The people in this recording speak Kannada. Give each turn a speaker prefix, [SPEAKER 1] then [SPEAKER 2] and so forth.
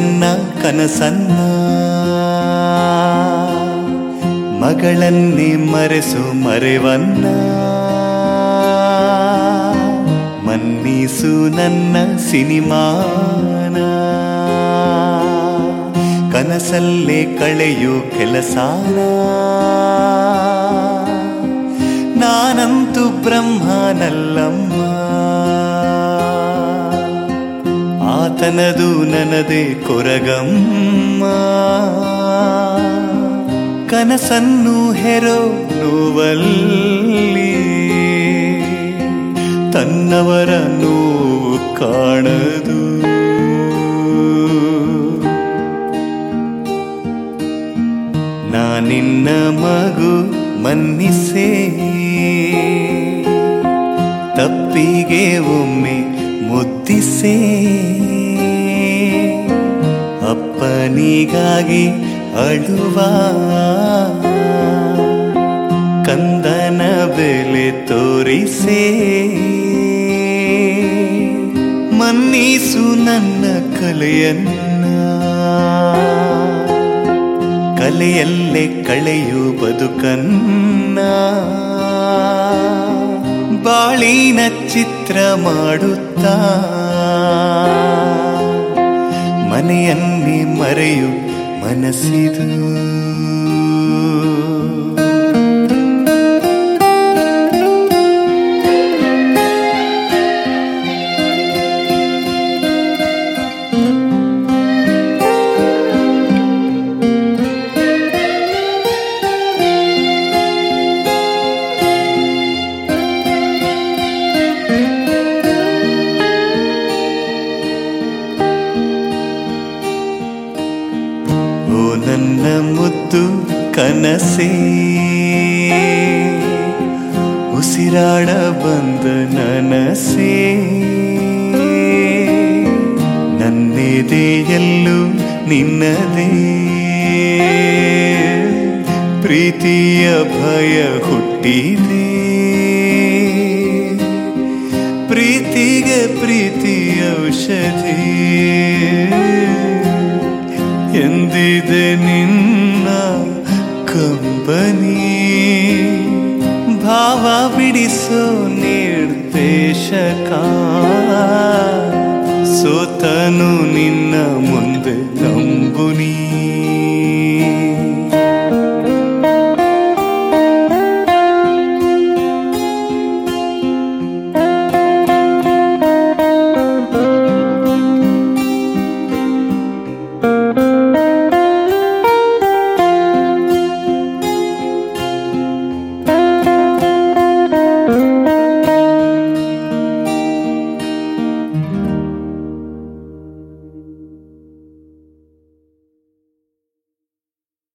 [SPEAKER 1] ನನ್ನ ಕನಸನ್ನ ಮಗಳನ್ನೇ ಮರೆಸು ಮರೆವನ್ನ ಮನ್ನಿಸು ನನ್ನ ಸಿನಿಮಾನ ಕನಸಲ್ಲೇ ಕಳೆಯು ಕೆಲಸಾನ ನಾನಂತೂ ಬ್ರಹ್ಮನಲ್ಲಮ್ಮ ಆತನದು ನನದೇ ಕೊರಗಮ್ಮ ಕನಸನ್ನು ಹೆರೋ ನೋವಲ್ಲಿ ತನ್ನವರ ನೋವು ಕಾಣದು ನಾನಿನ್ನ ಮಗು ಮನ್ನಿಸೇ ತಪ್ಪಿಗೆ ಒಮ್ಮೆ ಮುದ್ದಿಸೇ ಅಪ್ಪನಿಗಾಗಿ ಅಳುವ ಕಂದನ ಬೆಲೆ ತೋರಿಸೇ ಮನ್ನಿಸು ನನ್ನ ಕಲೆಯನ್ನ ಕಲೆಯಲ್ಲೇ ಕಳೆಯು ಬದುಕನ್ನ ಬಾಳಿನ ಚಿತ್ರ ಮಾಡುತ್ತಾ ಮನೆಯನ್ನೇ ಮರೆಯು ಮನಸ್ಸಿದು ಓ ನನ್ನ ಮುದ್ದು ಕನಸೇ ಉಸಿರಾಡ ಬಂದ ನನಸೇ ನನ್ನೆದೆಯಲ್ಲೂ ನಿನ್ನದೇ ಪ್ರೀತಿಯ ಭಯ ಹುಟ್ಟಿದೆ ಪ್ರೀತಿಗೆ ಪ್ರೀತಿಯ ಔಷಧಿ ಎಂದಿದೆ ನಿನ್ನ ಕಂಬನಿ ಭಾವ ಬಿಡಿಸೋ ನಿರ್ದೇಶಕ ಸೋತನು ನಿನ್ನ ಮುಂದೆ ನಂಬುನಿ